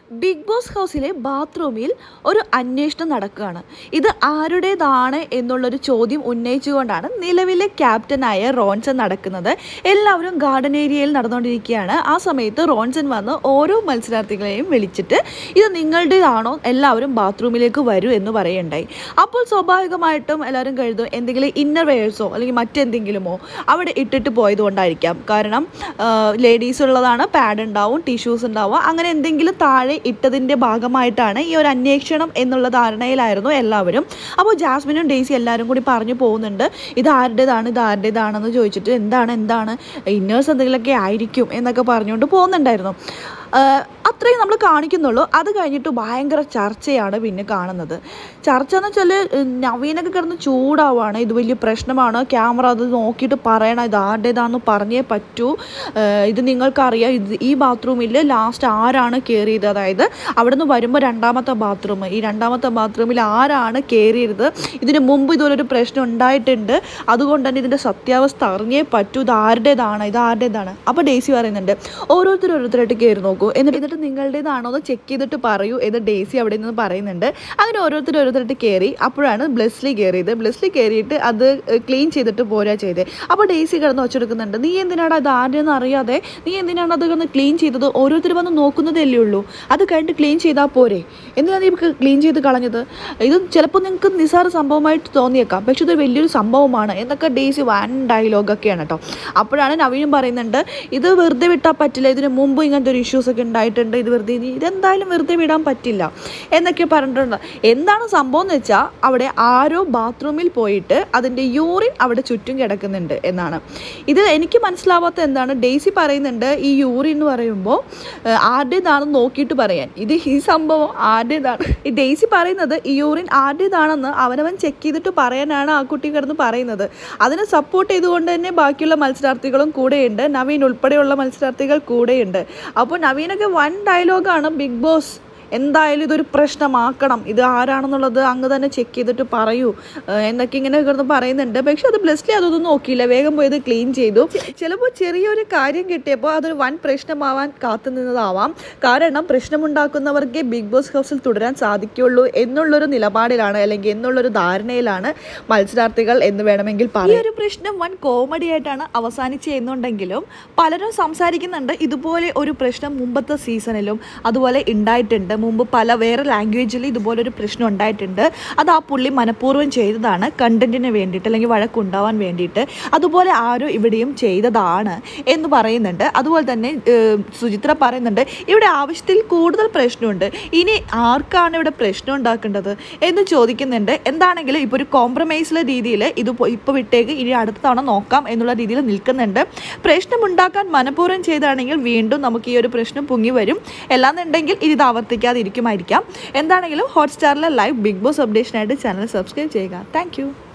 big boss ഹൗസിലെ ബാത്റൂമിൽ ഒരു അന്വേഷണം നടക്കുകയാണ് ഇത് ആരുടേതാണ് എന്നുള്ളൊരു ചോദ്യം ഉന്നയിച്ചുകൊണ്ടാണ് നിലവിലെ ക്യാപ്റ്റനായ റോൺസൺ നടക്കുന്നത് എല്ലാവരും ഗാർഡൻ ഏരിയയിൽ നടന്നുകൊണ്ടിരിക്കുകയാണ് ആ സമയത്ത് റോൺസൺ വന്ന് ഓരോ മത്സരാർത്ഥികളെയും വിളിച്ചിട്ട് ഇത് നിങ്ങളുടേതാണോ എല്ലാവരും ബാത്റൂമിലേക്ക് വരൂ എന്ന് പറയുണ്ടായി അപ്പോൾ സ്വാഭാവികമായിട്ടും എല്ലാവരും കരുതും എന്തെങ്കിലും ഇന്നർ വെയേഴ്സോ അല്ലെങ്കിൽ മറ്റെന്തെങ്കിലുമോ അവിടെ ഇട്ടിട്ട് പോയതുകൊണ്ടായിരിക്കാം കാരണം ലേഡീസ് ഉള്ളതാണ് പാഡ് ഉണ്ടാവും ടിഷ്യൂസ് ഉണ്ടാവും അങ്ങനെ എന്തെങ്കിലും താഴെ ഇട്ടതിൻ്റെ ഭാഗമായിട്ടാണ് ഈ ഒരു അന്വേഷണം എന്നുള്ള ധാരണയിലായിരുന്നു എല്ലാവരും അപ്പോൾ ജാസ്മിനും ഡേസി എല്ലാവരും കൂടി പറഞ്ഞു പോകുന്നുണ്ട് ഇത് ആരുടേതാണ് ഇത് ആരുടേതാണെന്ന് ചോദിച്ചിട്ട് എന്താണ് എന്താണ് ഇന്നേഴ്സ് എന്തെങ്കിലുമൊക്കെ ആയിരിക്കും എന്നൊക്കെ പറഞ്ഞുകൊണ്ട് പോകുന്നുണ്ടായിരുന്നു ആഹ് അത്രയും നമ്മൾ കാണിക്കുന്നുള്ളൂ അത് കഴിഞ്ഞിട്ട് ഭയങ്കര ചർച്ചയാണ് പിന്നെ കാണുന്നത് ചർച്ച എന്ന് വെച്ചാൽ നവീനൊക്കെ കിടന്ന് ചൂടാവുകയാണ് ഇത് വലിയ പ്രശ്നമാണ് ക്യാമറ അത് നോക്കിയിട്ട് പറയണം ഇത് ആരുടേതാണെന്ന് പറഞ്ഞേ പറ്റൂ ആഹ് ഇത് നിങ്ങൾക്കറിയാം ഇത് ഈ ബാത്റൂമിൽ ലാസ്റ്റ് ആരാണ് കയറിയത് അതായത് അവിടെ നിന്ന് വരുമ്പോൾ രണ്ടാമത്തെ ബാത്റൂം ഈ രണ്ടാമത്തെ ബാത്റൂമിൽ ആരാണ് കയറിയത് ഇതിന് മുമ്പ് ഇതുപോലൊരു പ്രശ്നം ഉണ്ടായിട്ടുണ്ട് അതുകൊണ്ട് തന്നെ ഇതിൻ്റെ സത്യാവസ്ഥ അറിഞ്ഞേ പറ്റൂ ഇത് ആരുടേതാണ് ഇത് ആരുടേതാണ് അപ്പോൾ ഡേസി പറയുന്നുണ്ട് ഓരോരുത്തർ ഓരോരുത്തരായിട്ട് കയറി നോക്കൂ എന്നിട്ട് എന്നിട്ട് നിങ്ങളുടേതാണോ എന്ന് ചെക്ക് ചെയ്തിട്ട് പറയൂ എന്ന് ഡേസി അവിടെ നിന്ന് പറയുന്നുണ്ട് അങ്ങനെ ഓരോരുത്തർ ഓരോരുത്തരായിട്ട് കയറി അപ്പോഴാണ് ബ്ലെസ്ലി കയറിയത് ബ്ലെസ്ലി കയറിയിട്ട് അത് ക്ലീൻ ചെയ്തിട്ട് പോരാ ചെയ്തത് അപ്പോൾ ഡേസി കിടന്ന് വെച്ചെടുക്കുന്നുണ്ട് നീ എന്തിനാണ് അത് ആരുടെയെന്ന് അറിയാതെ നീ എന്തിനാണ് അത് കിടന്ന് ക്ലീൻ ചെയ്തത് ഓരോരുത്തർ വന്ന് നോക്കുന്നതേ ഉള്ളൂ അത് കഴിഞ്ഞിട്ട് ക്ലീൻ ചെയ്താൽ പോരെ എന്തിനാണ് നീ ക്ലീൻ ചെയ്ത് കളഞ്ഞത് ഇത് ചിലപ്പോൾ നിങ്ങൾക്ക് നിസ്സാര സംഭവമായിട്ട് തോന്നിയേക്കാം പക്ഷെ ഇത് വലിയൊരു സംഭവമാണ് എന്നൊക്കെ ഡേസി വൻ ഡയലോഗൊക്കെയാണ് കേട്ടോ അപ്പോഴാണ് നവീനും പറയുന്നുണ്ട് ഇത് വെറുതെ വിട്ടാൽ പറ്റില്ല ഇതിന് മുമ്പ് ഇങ്ങനത്തെ ഒരു ഇഷ്യൂസ് ഒക്കെ ഉണ്ടായിട്ടുണ്ട് ഇത് വെറുതെ ഇനി ഇതെന്തായാലും വെറുതെ വിടാൻ പറ്റില്ല എന്നൊക്കെ പറഞ്ഞിട്ടുണ്ട് എന്താണ് സംഭവം എന്ന് വെച്ചാൽ അവിടെ ആരോ ബാത്റൂമിൽ പോയിട്ട് അതിൻ്റെ യൂറിൻ അവിടെ ചുറ്റും കിടക്കുന്നുണ്ട് എന്നാണ് ഇത് എനിക്ക് മനസ്സിലാവാത്ത എന്താണ് ഡേസി പറയുന്നുണ്ട് ഈ യൂറിൻ എന്ന് പറയുമ്പോൾ ഏഹ്, ആരുടേതാണെന്ന് നോക്കിയിട്ട് പറയാൻ ഇത് ഈ സംഭവം ആരുടേതാണ് ഈ ഡേസി പറയുന്നത് ഈ യൂറിൻ ആരുടേതാണെന്ന് അവനവൻ ചെക്ക് ചെയ്തിട്ട് പറയാനാണ് ആ കുട്ടി കിടന്ന് പറയുന്നത് അതിനെ സപ്പോർട്ട് ചെയ്തുകൊണ്ട് തന്നെ ബാക്കിയുള്ള മത്സരാർത്ഥികളും കൂടെയുണ്ട് നവീൻ ഉൾപ്പെടെയുള്ള മത്സരാർത്ഥികൾ കൂടെയുണ്ട് അപ്പോൾ നവീനൊക്കെ വൺ ഡയലോഗാണ് ബിഗ് ബോസ് എന്തായാലും ഇതൊരു പ്രശ്നമാക്കണം ഇത് ആരാണെന്നുള്ളത് അങ്ങ് തന്നെ ചെക്ക് ചെയ്തിട്ട് പറയൂ ഏഹ് എന്നൊക്കെ ഇങ്ങനെ കിടന്ന് പറയുന്നുണ്ട് പക്ഷെ അത് ബ്ലസ്ലി അതൊന്നും നോക്കിയില്ല വേഗം പോയി ഇത് ക്ലീൻ ചെയ്തു ചിലപ്പോൾ ചെറിയൊരു കാര്യം കിട്ടിയപ്പോൾ അതൊരു വൻ പ്രശ്നമാവാൻ കാത്തു നിന്നതാവാം കാരണം പ്രശ്നമുണ്ടാക്കുന്നവർക്കേ ബിഗ് ബോസ് ഹൗസിൽ തുടരാൻ സാധിക്കുള്ളൂ എന്നുള്ളൊരു നിലപാടിലാണ് അല്ലെങ്കിൽ എന്നുള്ളൊരു ധാരണയിലാണ് മത്സരാർത്ഥികൾ എന്ന് വേണമെങ്കിൽ പറയാം ഈ ഒരു പ്രശ്നം വൻ കോമഡി ആയിട്ടാണ് അവസാനിച്ച് എന്നുണ്ടെങ്കിലും പലരും സംസാരിക്കുന്നുണ്ട് ഇതുപോലെ ഒരു പ്രശ്നം മുമ്പത്തെ സീസണിലും അതുപോലെ ഉണ്ടായിട്ടുണ്ട് മുമ്പ് പല വേറെ ലാംഗ്വേജിൽ ഇതുപോലൊരു പ്രശ്നം ഉണ്ടായിട്ടുണ്ട് അത് ആ പുള്ളി മനഃപൂർവ്വം ചെയ്തതാണ് കണ്ടന്റിന് വേണ്ടിയിട്ട് അല്ലെങ്കിൽ വഴക്കുണ്ടാവാൻ വേണ്ടിയിട്ട് അതുപോലെ ആരോ ഇവിടെയും ചെയ്തതാണ് എന്ന് പറയുന്നുണ്ട് അതുപോലെ തന്നെ ഏഹ്, സുചിത്ര പറയുന്നുണ്ട് ഇവിടെ ആവശ്യത്തിൽ കൂടുതൽ പ്രശ്നമുണ്ട് ഇനി ആർക്കാണ് ഇവിടെ പ്രശ്നം ഉണ്ടാക്കേണ്ടത് എന്ന് ചോദിക്കുന്നുണ്ട് എന്താണെങ്കിലും ഇപ്പോൾ ഒരു കോംപ്രമൈസിലെ രീതിയിൽ ഇത് ഇപ്പോൾ വിട്ടേക്ക് ഇനി അടുത്ത തവണ നോക്കാം എന്നുള്ള രീതിയിൽ നിൽക്കുന്നുണ്ട് പ്രശ്നം ഉണ്ടാക്കാൻ മനഃപൂർവ്വം ചെയ്താണെങ്കിൽ വീണ്ടും നമുക്ക് ഈ ഒരു പ്രശ്നം പൊങ്ങി വരും അല്ലാന്നുണ്ടെങ്കിൽ ഇത് ആവർത്തിക്കാതിരിക്കുമായിരിക്കാം എന്താണെങ്കിലും ഹോട്ട്സ്റ്റാറിലെ ലൈവ് ബിഗ് ബോസ് അപ്ഡേഷനായിട്ട് ചാനൽ സബ്സ്ക്രൈബ് ചെയ്യുക താങ്ക്